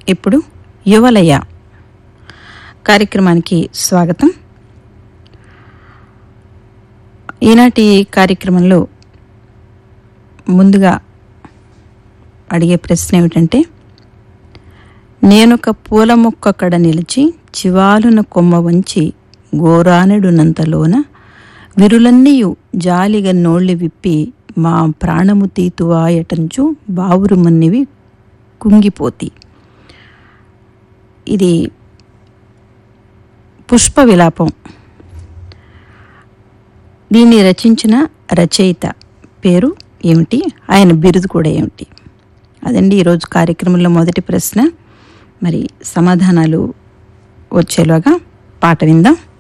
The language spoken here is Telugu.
ఇప్పుడు యువలయ కార్యక్రమానికి స్వాగతం ఈనాటి కార్యక్రమంలో ముందుగా అడిగే ప్రశ్న ఏమిటంటే నేనొక పూల మొక్క కడ నిలిచి చివాలున కొమ్మ వంచి గోరానెడునంతలోన విరులన్నీయు జాలిగా నోళ్ళు విప్పి మా ప్రాణము తీతువాయటంచు బావురుమన్నివి కుంగిపోతి ఇది పుష్ప విలాపం దీన్ని రచించిన రచయిత పేరు ఏమిటి ఆయన బిరుదు కూడా ఏమిటి అదండి ఈరోజు కార్యక్రమంలో మొదటి ప్రశ్న మరి సమాధానాలు వచ్చేలాగా పాట విందాం